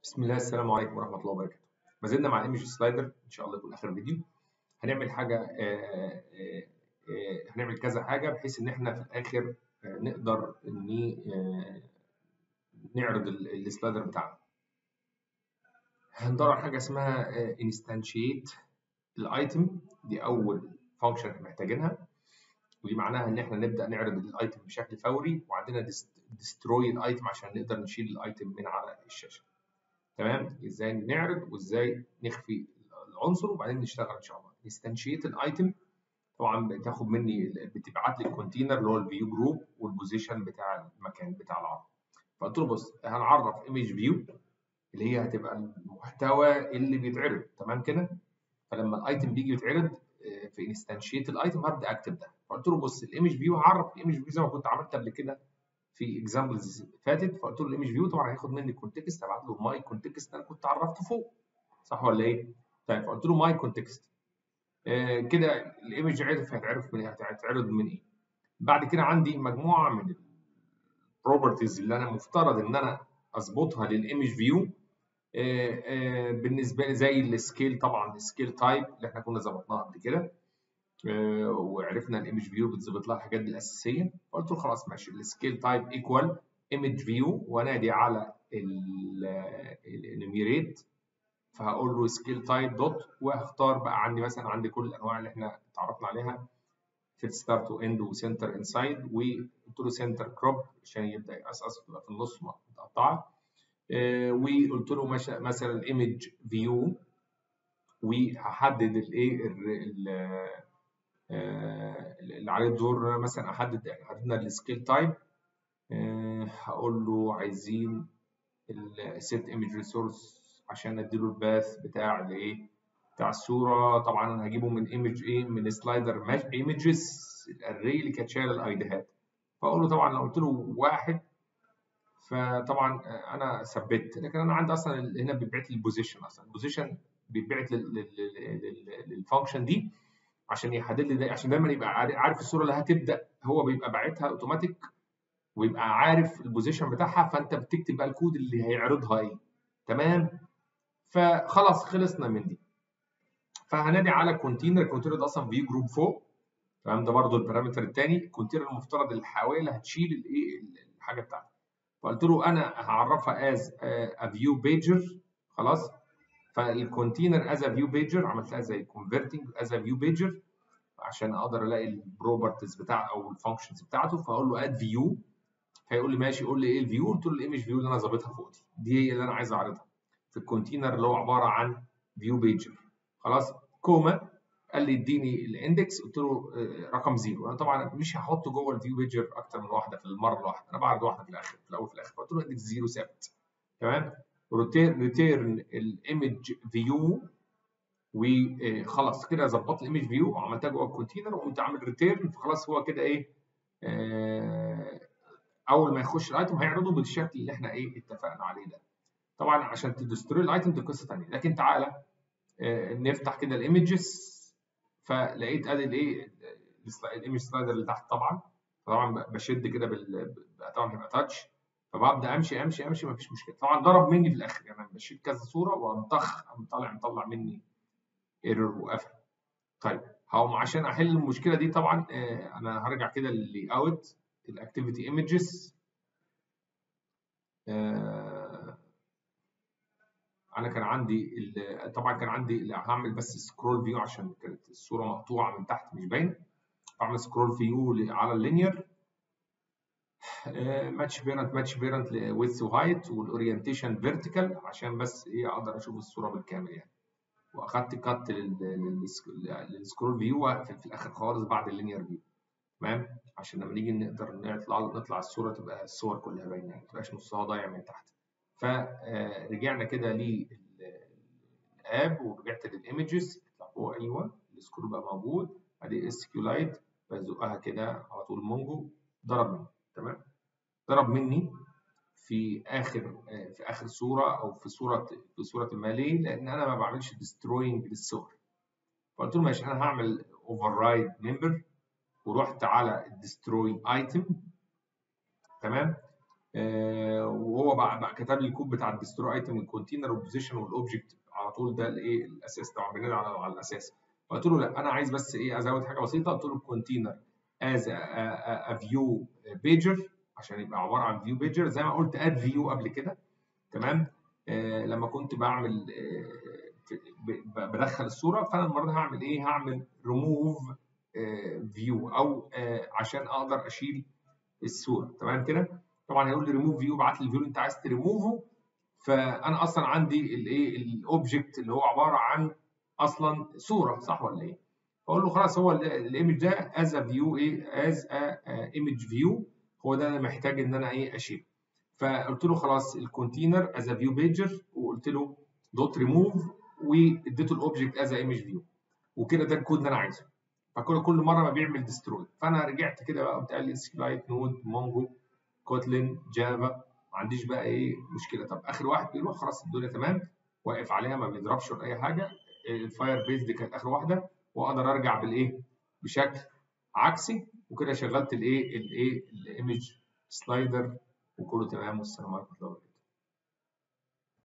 بسم الله السلام عليكم ورحمه الله وبركاته ما زلنا مع الايمج سلايدر ان شاء الله يكون اخر فيديو هنعمل حاجه آه، آه، آه، هنعمل كذا حاجه بحيث ان احنا في الاخر آه، نقدر ان آه، نعرض ال- السلايدر بتاعنا هندور على حاجه اسمها انستانشيت الايتم دي اول فانكشن احنا محتاجينها ودي معناها ان احنا نبدا نعرض الايتم بشكل فوري وعندنا ديستروي الايتم عشان نقدر نشيل الايتم من على الشاشه تمام ازاي نعرض وازاي نخفي العنصر وبعدين نشتغل ان شاء الله نستنشيت الايتم طبعا بتاخد مني بتبعت لي الكونتينر اللي هو الفيو جروب والبوزيشن بتاع المكان بتاع العرض فقلت له بص هنعرف ايمج فيو اللي هي هتبقى المحتوى اللي بيتعرض تمام كده فلما الايتم بيجي يتعرض آه، في انستنشيت الايتم هبدا اكتب ده فقلت له بص الايمج فيو هعرف الايمج فيو زي ما كنت عملت قبل كده في اكزامبلز فاتت فقلت له الايمج فيو طبعا هياخد مني الكونتكست ابعت له ماي كونتكست انا كنت عرفته فوق صح ولا ايه؟ طيب فقلت له ماي كونتكست آه كده الايمج عرف هيتعرف من ايه هيتعرض من ايه بعد كده عندي مجموعه من البروبرتيز اللي انا مفترض ان انا اظبطها للايمج فيو بالنسبه لي زي السكيل طبعا السكيل تايب اللي احنا كنا ظبطناها قبل كده آه، وعرفنا الايمج فيو بتظبط لها الحاجات دي الاساسيه قلت له خلاص ماشي السكيل تايب ايكوال ايمج فيو وانادي على الانيميريت فهقول له سكيل تايب دوت وهختار بقى عندي مثلا عندي كل الانواع اللي احنا اتعرفنا عليها في ستارت واند وسنتر انسايد وقلت له سنتر كروب عشان يبدا يقصقص تبقى في النص متقطعه آه، وقلت له مش- مثلا الايمج فيو وهحدد الايه ال- ال- آه، اللي عليه الدور مثلا احدد حددنا السكيل تايب هقول له عايزين السيت ايمج ريسورس عشان اديله الباث بتاع الايه بتاع الصوره طبعا انا هجيبه من ايمج ايه من سلايدر ايمجز الاري اللي كانت شايله الايديهات فاقول له طبعا لو قلت له واحد فطبعا انا ثبت لكن انا عندي اصلا هنا بيتبعت لي البوزيشن اصلا البوزيشن بيتبعت للفانكشن دي عشان يحدد لي ده عشان دايما يبقى عارف عارف الصوره اللي هتبدا هو بيبقى باعتها اوتوماتيك ويبقى عارف البوزيشن بتاعها فانت بتكتب بقى الكود اللي هيعرضها ايه تمام فخلاص خلصنا من دي فهنادي على كونتينر الكونتينر ده اصلا في جروب فوق تمام ده برضو البارامتر الثاني الكونتينر المفترض الحوايه اللي هتشيل الايه الحاجه بتاعتي فقلت له انا هعرفها از ا فيو بيجر خلاص فالكونتينر از ا فيو بيجر عملتها زي كونفرتنج از ا فيو بيجر عشان اقدر الاقي البروبرتيز بتاع او الفانكشنز بتاعته فاقول له اد فيو فيقول لي ماشي قول لي ايه الفيو قلت له الايمج فيو اللي انا ظابطها فوق دي دي هي اللي انا عايز اعرضها في الكونتينر اللي هو عباره عن فيو بيجر خلاص كوما قال لي اديني الاندكس قلت له آه، رقم زيرو انا طبعا مش هحطه جوه الفيو بيجر اكتر من واحده في المره الواحده انا بعرض واحده في الاخر في الاول في الاخر قلت له اندكس زيرو ثابت تمام ريتيرن الايمج فيو وخلاص كده ظبطت الايمج فيو وعملتها جوه الكونتينر وقمت عامل ريتيرن فخلاص هو كده ايه آه، اول ما يخش الايتم هيعرضه بالشكل اللي احنا ايه اتفقنا عليه ده طبعا عشان تدستروي الايتم دي قصه ثانيه لكن تعالى آه، نفتح كده الايمجز فلقيت ادي الايه الايمج سلايدر اللي تحت طبعا طبعا ب- بشد كده بال ب- طبعا هيبقى تاتش فببدا امشي امشي امشي مفيش مشكله طبعا ضرب مني في الاخر يعني انا بشيل كذا صوره وانطخ قام طالع مطلع مني ايرور وقفل طيب هقوم عشان احل المشكله دي طبعا آه، انا هرجع كده للي اوت الاكتيفيتي ايمجز انا كان عندي ال- طبعا كان عندي لا، هعمل بس سكرول فيو عشان كانت الصوره مقطوعه من تحت مش باينه بعمل سكرول فيو على اللينير ماتش بيرنت ماتش بيرنت ويدث وهايت والاورينتيشن فيرتيكال عشان بس ايه اقدر اشوف الصوره بالكامل يعني واخدت كات للسكرول فيو واقفل في الاخر خالص بعد اللينير فيو تمام عشان لما نيجي نقدر نطلع نطلع الصوره تبقى الصور كلها باينه ما تبقاش نصها ضايع من تحت فرجعنا كده للاب ورجعت للايمجز اطلع فوق ايوه السكرول بقى موجود ادي اس كيو لايت بزقها كده على طول مونجو ضرب مني تمام ضرب مني في اخر آه، في اخر صوره او في صوره في صوره ما ليه؟ لان انا ما بعملش ديستروينج للصور فقلت له ماشي انا هعمل اوفر رايد ممبر ورحت على الديستروي ايتم تمام آه وهو بقى, بقى كتب لي الكود بتاع الديستروي ايتم الكونتينر والبوزيشن والاوبجكت على طول ده الايه الاساس طبعا بنادي على, على الاساس فقلت له لا انا عايز بس ايه ازود حاجه بسيطه قلت له الكونتينر از ا فيو بيجر عشان يبقى عباره عن فيو بيجر زي ما قلت اد فيو قبل كده تمام آه لما كنت بعمل آه بدخل الصوره فانا المره دي هعمل ايه هعمل ريموف فيو او آه عشان اقدر اشيل الصوره تمام كده طبعا هيقول لي ريموف فيو ابعت لي الفيو اللي انت عايز تريموفه فانا اصلا عندي الايه الاوبجكت اللي هو عباره عن اصلا صوره صح ولا ايه فاقول له خلاص هو الايمج ده از ا فيو ايه از ا ايمج فيو هو ده انا محتاج ان انا ايه اشيله فقلت له خلاص الكونتينر از ا فيو بيجر وقلت له دوت ريموف واديته الاوبجكت از ايمج فيو وكده ده الكود اللي انا عايزه فكل كل مره ما بيعمل ديستروي فانا رجعت كده بقى قلت لي سكلايت نود مونجو كوتلين جافا ما عنديش بقى ايه مشكله طب اخر واحد بيروح خلاص الدنيا تمام واقف عليها ما بيضربش ولا اي حاجه الفاير بيز دي كانت اخر واحده واقدر ارجع بالايه بشكل عكسي وكده شغلت الايه الايه الايمج سلايدر وكله تمام والسلام عليكم ورحمه الله وبركاته